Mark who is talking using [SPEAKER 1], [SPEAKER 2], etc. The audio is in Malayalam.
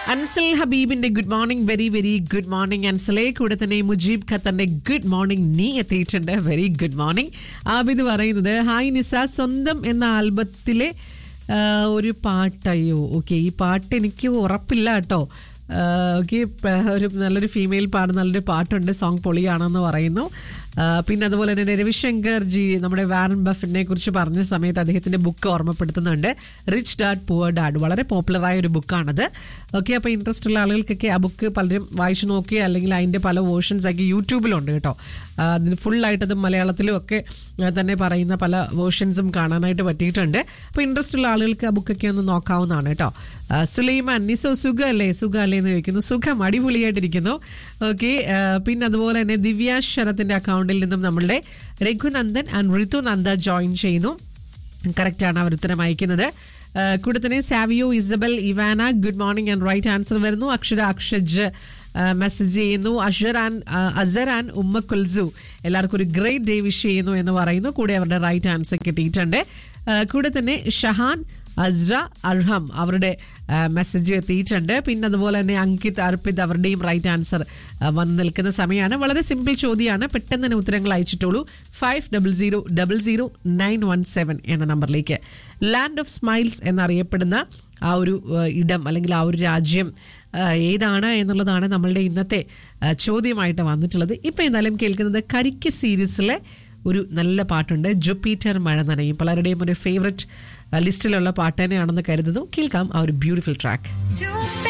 [SPEAKER 1] അൻസൽ ഹബീബിന്റെ good morning very very good morning അൻസലെ കൂടെ തന്നെ മുജീബ് ഖത്തറിന്റെ ഗുഡ് മോർണിംഗ് നീ എത്തിയിട്ടുണ്ട് വെരി ഗുഡ് മോർണിംഗ് ആബിദ് പറയുന്നത് ഹായ് നിസ സ്വന്തം എന്ന ആൽബത്തിലെ ആ, ഒരു പാട്ടയ്യോ ഓക്കെ ഈ പാട്ട് എനിക്ക് ഉറപ്പില്ല കേട്ടോ ഓക്കെ ഒരു നല്ലൊരു ഫീമെയിൽ പാടുന്ന നല്ലൊരു പാട്ടുണ്ട് സോങ് പൊളിയാണെന്ന് പറയുന്നു ആ, പിന്നെ അതുപോലെ തന്നെ രവിശങ്കർ ജി നമ്മുടെ വാരൻ ബഫിനെ കുറിച്ച് പറഞ്ഞ സമയത്ത് അദ്ദേഹത്തിന്റെ ബുക്ക് ഓർമ്മപ്പെടുത്തുന്നുണ്ട് റിച്ച് ഡാഡ് പുവർ ഡാഡ് വളരെ പോപ്പുലറായ ഒരു ബുക്കാണത് ഓക്കെ അപ്പോൾ ഇൻട്രസ്റ്റ് ഉള്ള ആളുകൾക്കൊക്കെ ആ ബുക്ക് പലരും വായിച്ചു നോക്കി അല്ലെങ്കിൽ അതിൻ്റെ പല വേർഷൻസ് ഒക്കെ യൂട്യൂബിലുണ്ട് കേട്ടോ ആ, അതിന് ഫുള്ളായിട്ടത് മലയാളത്തിലും ഒക്കെ ആ, തന്നെ പറയുന്ന പല വേർഷൻസും കാണാനായിട്ട് പറ്റിയിട്ടുണ്ട് അപ്പോൾ ഇൻട്രസ്റ്റ് ഉള്ള ആളുകൾക്ക് ആ ബുക്കൊക്കെ ഒന്ന് നോക്കാവുന്നതാണ് കേട്ടോ ആ, സുലൈമാൻ നിസോ സുഖമല്ലേ സുഖമല്ലേ എന്ന് ചോദിക്കുന്നു സുഖം അടിപൊളിയായിട്ടിരിക്കുന്നു ഓക്കെ പിന്നെ അതുപോലെ തന്നെ ദിവ്യ ശരത്തിന്റെ അക്കൗണ്ടിൽ നിന്നും നമ്മളുടെ രഘുനന്ദൻ ആൻഡ് ഋതു നന്ദ ജോയിൻ ചെയ്യുന്നു കറക്റ്റാണ് അവർ ഉത്തരം അയക്കുന്നത് ആ, കൂടെ തന്നെ Savio Isabel Ivana good morning and right answer വരുന്നു അക്ഷര അക്ഷജ് മെസ്സേജ് ചെയ്യുന്നു അഷറാൻ അസറാൻ ഉമ്മ കുൽസു എല്ലാവർക്കും ഒരു ഗ്രേറ്റ് ഡേ വിഷ് ചെയ്യുന്നു എന്ന് പറയുന്നു കൂടെ അവരുടെ റൈറ്റ് ആൻസർ കിട്ടിയിട്ടുണ്ട് ആ, കൂടെ തന്നെ ഷഹാൻ അസ്ര അർഹം അവരുടെ മെസ്സേജ് എത്തിയിട്ടുണ്ട് പിന്നെ അതുപോലെ തന്നെ അങ്കിത് അർപ്പിത് അവരുടെയും റൈറ്റ് ആൻസർ വന്ന് നിൽക്കുന്ന സമയമാണ് വളരെ സിമ്പിൾ ചോദ്യമാണ് പെട്ടെന്ന് തന്നെ ഉത്തരങ്ങൾ അയച്ചിട്ടുള്ളൂ five double zero double zero nine one seven എന്ന നമ്പറിലേക്ക് ലാൻഡ് ഓഫ് സ്മൈൽസ് എന്നറിയപ്പെടുന്ന ആ ഒരു ആ, ഇടം അല്ലെങ്കിൽ ആ ഒരു രാജ്യം ആ, ഏതാണ് എന്നുള്ളതാണ് നമ്മളുടെ ഇന്നത്തെ ആ, ചോദ്യമായിട്ട് വന്നിട്ടുള്ളത് ഇപ്പം എന്തായാലും കേൾക്കുന്നത് കരിക്ക് സീരീസിലെ ഒരു നല്ല പാട്ടുണ്ട് ജുപ്പീറ്റർ മഴ നനയും പലരുടെയും ഒരു ഫേവററ്റ് ലിസ്റ്റിലുള്ള പാട്ട് തന്നെയാണെന്ന് കരുതുന്നു കേൾക്കാം ആ ഒരു ബ്യൂട്ടിഫുൾ ട്രാക്ക്
[SPEAKER 2] Jupiter